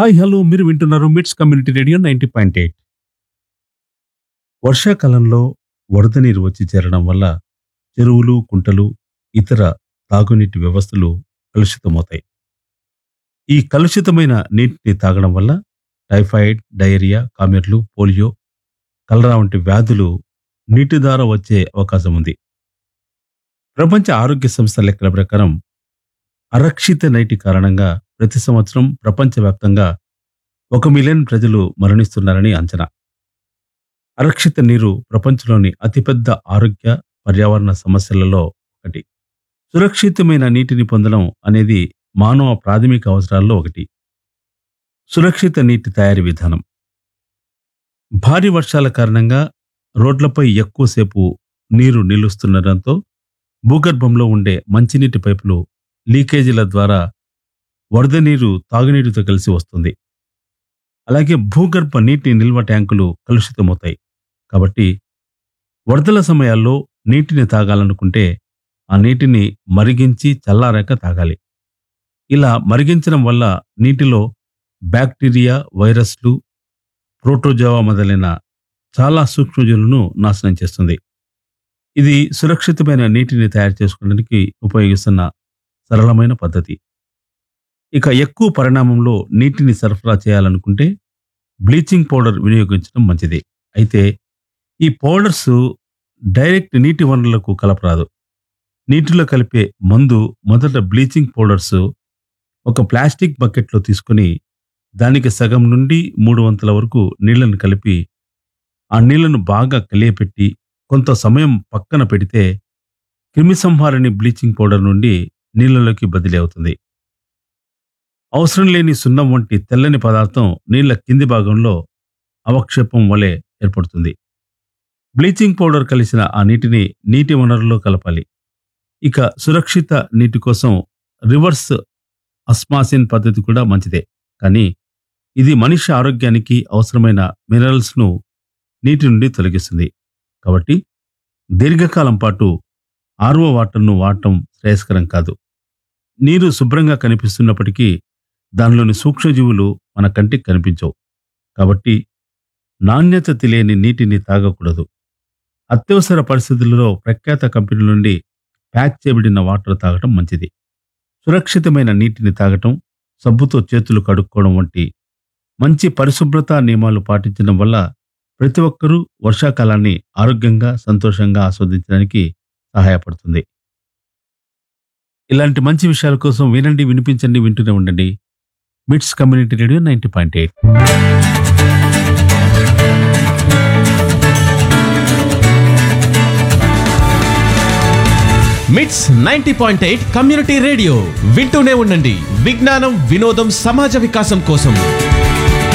hi hello మీరు వింటున్నారు MITS community radio ninety point eight వర్షాకాలంలో వరద నీరు వచ్చి చేరడం వల్ల చెరువులు కుంటలు ఇతర తాగునీటి వ్యవస్థలు కలుషితమవుతాయి ఈ కలుషితమైన నీటిని తాగడం వల్ల టైఫాయిడ్ డయేరియా కామెర్లు పోలియో కలరా వంటి వ్యాధులు నీటి ద్వారా వచ్చే అవకాశం ఉంది ప్రపంచ ఆరోగ్య సంస్థ లెక్కల ప్రకారం అరక్షిత నీటి కారణంగా ప్రతి సంవత్సరం ప్రపంచవ్యాప్తంగా ఒక మిలియన్ ప్రజలు మరణిస్తున్నారని అంచనా అరక్షిత నీరు ప్రపంచంలోని అతిపెద్ద ఆరోగ్య పర్యావరణ సమస్యలలో ఒకటి సురక్షితమైన నీటిని పొందడం అనేది మానవ ప్రాథమిక అవసరాల్లో ఒకటి సురక్షిత నీటి తయారీ విధానం భారీ వర్షాల కారణంగా రోడ్లపై ఎక్కువసేపు నీరు నిలుస్తుండటంతో భూగర్భంలో ఉండే మంచినీటి పైపులు లీకేజీల ద్వారా వరద నీరు తాగునీటితో కలిసి వస్తుంది అలాగే భూగర్భ నీటి నిల్వ ట్యాంకులు కలుషితమవుతాయి కాబట్టి వరదల సమయాల్లో నీటిని తాగాలనుకుంటే ఆ నీటిని మరిగించి చల్లారాక తాగాలి ఇలా మరిగించడం వల్ల నీటిలో బ్యాక్టీరియా వైరస్లు ప్రోటోజోవా మొదలైన చాలా సూక్ష్మజీవులను నాశనం చేస్తుంది ఇది సురక్షితమైన నీటిని తయారు చేసుకోవడానికి ఉపయోగిస్తున్న సరళమైన పద్ధతి ఇక ఎక్కువ పరిణామంలో నీటిని సరఫరా చేయాలనుకుంటే బ్లీచింగ్ పౌడర్ వినియోగించడం మంచిది అయితే ఈ పౌడర్స్ డైరెక్ట్ నీటి వనరులకు కలపరాదు నీటిలో కలిపే మందు మొదట బ్లీచింగ్ పౌడర్స్ ఒక ప్లాస్టిక్ బకెట్లో తీసుకొని దానికి సగం నుండి మూడు వంతుల వరకు నీళ్లను కలిపి ఆ నీళ్లను బాగా కలియపెట్టి కొంత సమయం పక్కన పెడితే క్రిమిసంహారిణి బ్లీచింగ్ పౌడర్ నుండి నీళ్ళలోకి బదిలీ అవుతుంది అవసరం లేని సున్నం వంటి తెల్లని పదార్థం నీళ్ల కింది భాగంలో అవక్షేపం వలె ఏర్పడుతుంది బ్లీచింగ్ పౌడర్ కలిసిన ఆ నీటిని నీటి వనరులో కలపాలి ఇక సురక్షిత నీటి కోసం రివర్స్ అస్మాసిన్ పద్ధతి కూడా మంచిదే కానీ ఇది మనిషి ఆరోగ్యానికి అవసరమైన మినరల్స్ను నీటి నుండి తొలగిస్తుంది కాబట్టి దీర్ఘకాలం పాటు ఆర్ఓ వాటర్ను వాడటం శ్రేయస్కరం కాదు నీరు శుభ్రంగా కనిపిస్తున్నప్పటికీ దానిలోని సూక్ష్మజీవులు మన కంటికి కనిపించవు కాబట్టి నాణ్యత తెలియని నీటిని తాగకూడదు అత్యవసర పరిస్థితుల్లో ప్రఖ్యాత కంపెనీల నుండి ప్యాక్ చేయబడిన వాటర్ తాగటం మంచిది సురక్షితమైన నీటిని తాగటం సబ్బుతో చేతులు కడుక్కోవడం వంటి మంచి పరిశుభ్రత నియమాలు పాటించడం వల్ల ప్రతి ఒక్కరూ వర్షాకాలాన్ని ఆరోగ్యంగా సంతోషంగా ఆస్వాదించడానికి సహాయపడుతుంది ఇలాంటి మంచి విషయాల కోసం వినండి వినిపించండి వింటూనే ఉండండి MITS community radio ninety point eight MITS ninety point eight community radio వింటూనే ఉండండి విజ్ఞానం వినోదం సమాజ వికాసం కోసం